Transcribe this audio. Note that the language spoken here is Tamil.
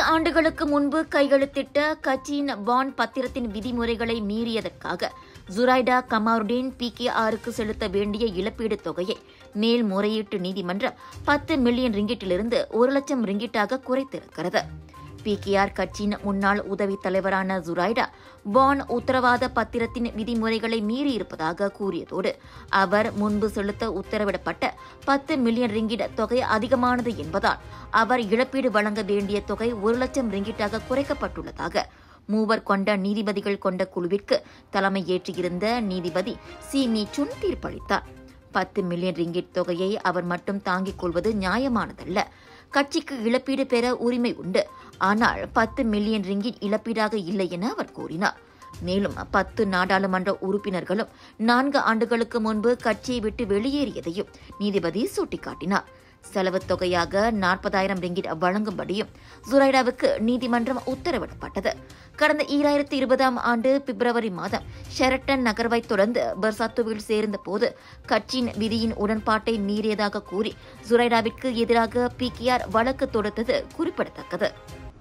ஆண்டுகளுக்கு முன்பு கையெழுத்திட்ட கட்சியின் பாண்ட் பத்திரத்தின் விதிமுறைகளை மீறியதற்காக ஜுரைடா கமாருடீன் பி கே ஆருக்கு செலுத்த வேண்டிய இழப்பீடு தொகையை மேல்முறையீட்டு நீதிமன்றம் பத்து மில்லியன் ரிங்கிட்டிலிருந்து ஒரு லட்சம் ரிங்கிட்டாக குறைத்திருக்கிறது பிகேஆர் கட்சியின் முன்னாள் உதவி தலைவரான ஜுரைடா பான் உத்தரவாத பத்திரத்தின் விதிமுறைகளை மீறியிருப்பதாக கூறியதோடு அவர் முன்பு செலுத்த உத்தரவிடப்பட்ட பத்து மில்லியன் ரிங்கிட் தொகை அதிகமானது என்பதால் அவர் இழப்பீடு வழங்க வேண்டிய தொகை ஒரு லட்சம் ரிங்கிட்டாக குறைக்கப்பட்டுள்ளதாக மூவர் கொண்ட நீதிபதிகள் கொண்ட குழுவிற்கு தலைமை ஏற்றிருந்த நீதிபதி சி மீ சுன் தீர்ப்பளித்தார் பத்து மில்லியன் ரிங்கிட் தொகையை அவர் மட்டும் தாங்கிக் கொள்வது நியாயமானதல்ல கட்சிக்கு இழப்பீடு பெற உரிமை உண்டு ஆனால் பத்து மில்லியன் ரிங்கிட் இழப்பீடாக இல்லை என அவர் கூறினார் மேலும் பத்து நாடாளுமன்ற உறுப்பினர்களும் நான்கு ஆண்டுகளுக்கு முன்பு கட்சியை விட்டு வெளியேறியதையும் நீதிபதி சுட்டிக்காட்டினார் செலவுத் தொகையாக நாற்பதாயிரம் ரிங்கிட் வழங்கும்படியும் ஜுரைடாவுக்கு நீதிமன்றம் உத்தரவிடப்பட்டது கடந்த ஈராயிரத்தி இருபதாம் ஆண்டு பிப்ரவரி மாதம் ஷெரட்டன் நகர்வைத் தொடர்ந்து பெர்சாத்துவில் சேர்ந்தபோது கட்சியின் விதியின் உடன்பாட்டை மீறியதாக கூறி ஜுரைடாவிற்கு எதிராக பிகேஆர் வழக்கு தொடுத்தது குறிப்பிடத்தக்கது